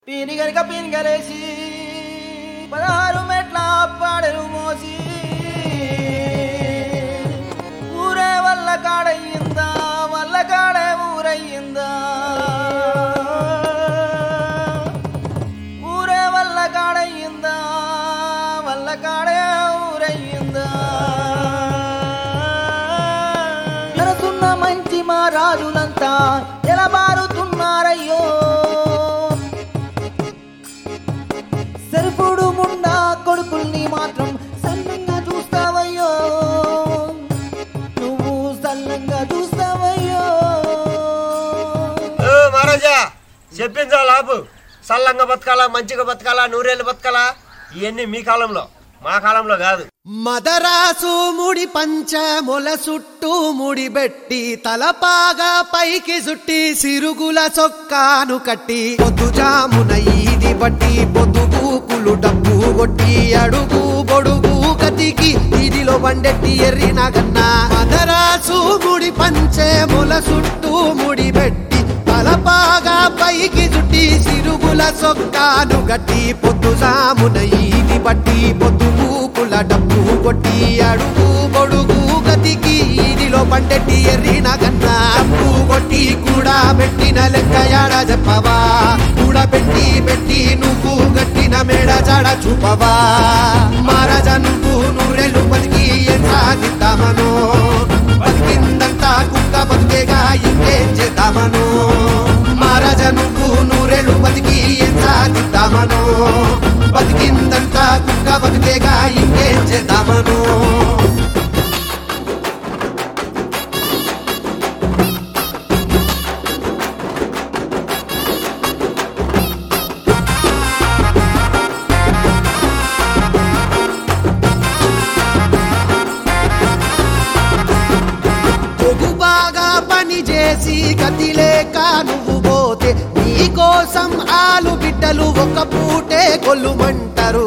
పీని గనుక పీనిగలేసి పదహారు మెట్ల పాడెలు మోసి ఊరే వల్ల కాడయ్యిందా వల్ల కాడే ఊరయ్యిందా ఊరే వల్ల కాడయ్యిందా వల్ల కాడే ఊరయ్యిందా ఎరసున్న మంచి మా రాజులంతా ఎలా మారుతున్నారయ్యో సరిపుడు ముండా కొడుకుల్ని మాత్రం సల్లంగా చూస్తావయ్యో నువ్వు సల్లంగా చూస్తావయ్యో ఓ మహారాజా చెప్పిందా లాభు సల్లంగా బతకాలా మంచిగా బతకాలా నూరేళ్ళు బతకాలా ఇవన్నీ మీ కాలంలో మా కాలంలో కాదు మదరాసు ముడి పంచ మొల చుట్టూ ముడిబెట్టి తలపాగా పైకి సుట్టి సిరుగుల చొక్కాను కట్టి పొద్దుజామున ఈది బట్టి పొద్దుగూకులు డబ్బు కొట్టి అడుగు పొడుగు గతికి ఇదిలో బండెట్టి ఎర్రిన గన్నా మదరాసు ముడి పంచే మొల చుట్టూ ముడిబెట్టి తలపాగా పైకి చుట్టి సిరుగుల సొక్కాను గట్టి పొద్దు సామున ఈది బట్టి పొద్దు పూకుల డబ్బు కొట్టి అడుగు పొడుగు గతికి ఈదిలో పండెట్టి ఎర్రిన కన్నా డబ్బు కొట్టి కూడా పెట్టిన లెక్క యాడ చెప్పవా కూడా పెట్టి పెట్టి నువ్వు గట్టిన మేడ జాడ చూపవా మహారాజా నువ్వు నూరెళ్ళు బతికి ఏం సాగిద్దామనో బతికిందంతా కుక్క బతికేగా ఇంకేం చేద్దామనో మహారాజా నువ్వు నూరేళ్ళు బతికి ఏం సాధిద్దామనో బతికిందంతా కుక్క బతికేగా ఇంకేం చేద్దామనో పొగు బాగా పని చేసి గతి లేక నువ్వు పోతే నీ కోసం ఆలు బిడ్డలు ఒక పూటే కొల్లుమంటారు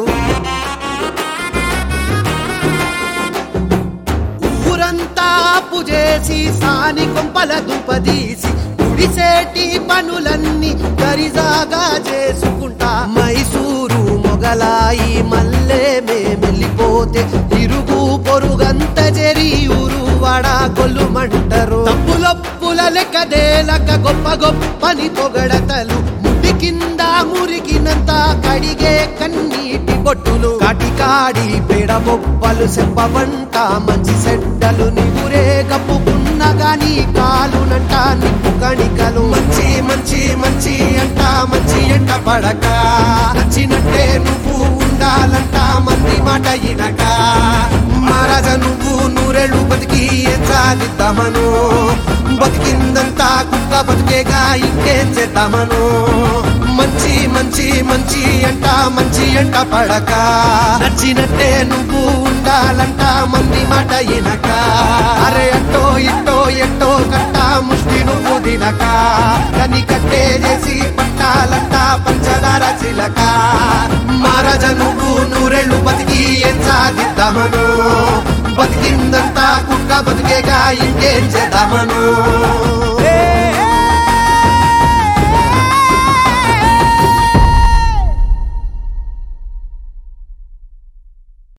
ఊరంతా అప్పు చేసి సాని కొంపల దుపదీసి గుడిసేటి పనులన్నీ గరిజాగా చేసుకుంటా మైసూరు మొగలాయి మల్లె మేమెళ్ళిపోతే ఇరుగు పొరుగంత జరి ఊరు వాడ కొల్లుమంటారు తప్పులొప్పుల లెక్క దేలక గొప్ప గొప్పని పొగడతలు ముడి కింద మురికినంత కడిగే కన్నీటి బొట్టులు కాటి కాడి పేడ బొప్పలు చెప్పవంట మంచి సెడ్డలు నిగురే కప్పుకున్న గాని కాలునంట నిప్పు కణికలు మంచి మంచి మంచి అంట మంచి ఎంట పడక నచ్చినట్టే నువ్వు ఉండాలంట మంది మాట ఇనక మహారాజా నువ్వు నూరేళ్ళు బతికి ఏం సాధిద్దామను బతికిందంతా కుక్క బతికేగా ఇంకేం చేద్దామను మంచి మంచి మంచి అంట మంచి ఎంట పడక నచ్చినట్టే నువ్వు ఉండాలంట మంది మాట ఇనక అరే అట్టో ఇట్టో ఎట్టో కట్ట ముష్టి నువ్వు దినక కని కట్టే చేసి పట్టాలంట పంచదార చిలక మహారాజా నువ్వు నూరేళ్ళు బతికి ఏం సాధిద్దామను బతికిందంతా కుక్క బతికేగా ఇంకేం చేద్దామను